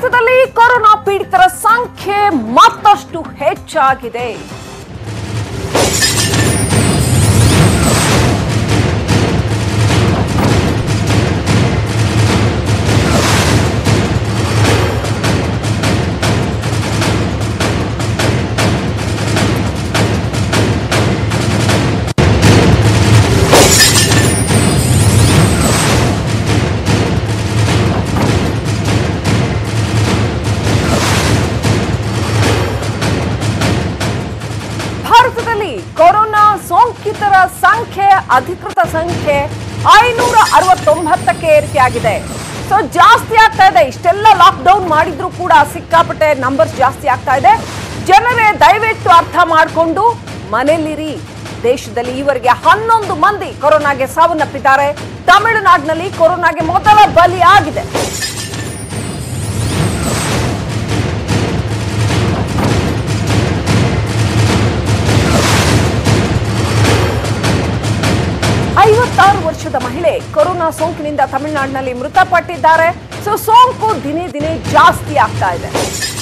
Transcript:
ಭಾರತದಲ್ಲಿ ಕೊರೋನಾ ಪೀಡಿತರ ಸಂಖ್ಯೆ ಮತ್ತಷ್ಟು ಹೆಚ್ಚಾಗಿದೆ ಭಾರತದಲ್ಲಿ ಕೊರೋನಾ ಸೋಂಕಿತರ ಸಂಖ್ಯೆ ಅಧಿಕೃತ ಸಂಖ್ಯೆ ಐನೂರ ಅರವತ್ತೊಂಬತ್ತಕ್ಕೆ ಏರಿಕೆಯಾಗಿದೆ ಸೊ ಜಾಸ್ತಿ ಆಗ್ತಾ ಇದೆ ಇಷ್ಟೆಲ್ಲ ಲಾಕ್ಡೌನ್ ಮಾಡಿದ್ರು ಕೂಡ ಸಿಕ್ಕಾಪಟ್ಟೆ ನಂಬರ್ಸ್ ಜಾಸ್ತಿ ಆಗ್ತಾ ಇದೆ ಜನರೇ ದಯವಿಟ್ಟು ಅರ್ಥ ಮಾಡಿಕೊಂಡು ಮನೆಯಲ್ಲಿರಿ ದೇಶದಲ್ಲಿ ಈವರೆಗೆ ಹನ್ನೊಂದು ಮಂದಿ ಕೊರೋನಾಗೆ ಸಾವನ್ನಪ್ಪಿದ್ದಾರೆ ತಮಿಳುನಾಡಿನಲ್ಲಿ ಕೊರೋನಾಗೆ ಮೊದಲ ಬಲಿ ಆಗಿದೆ ಐವತ್ತಾರು ವರ್ಷದ ಮಹಿಳೆ ಕೊರೋನಾ ಸೋಂಕಿನಿಂದ ತಮಿಳುನಾಡಿನಲ್ಲಿ ಮೃತಪಟ್ಟಿದ್ದಾರೆ ಸೊ ಸೋಂಕು ದಿನೇ ದಿನೇ ಜಾಸ್ತಿ ಆಗ್ತಾ ಇದೆ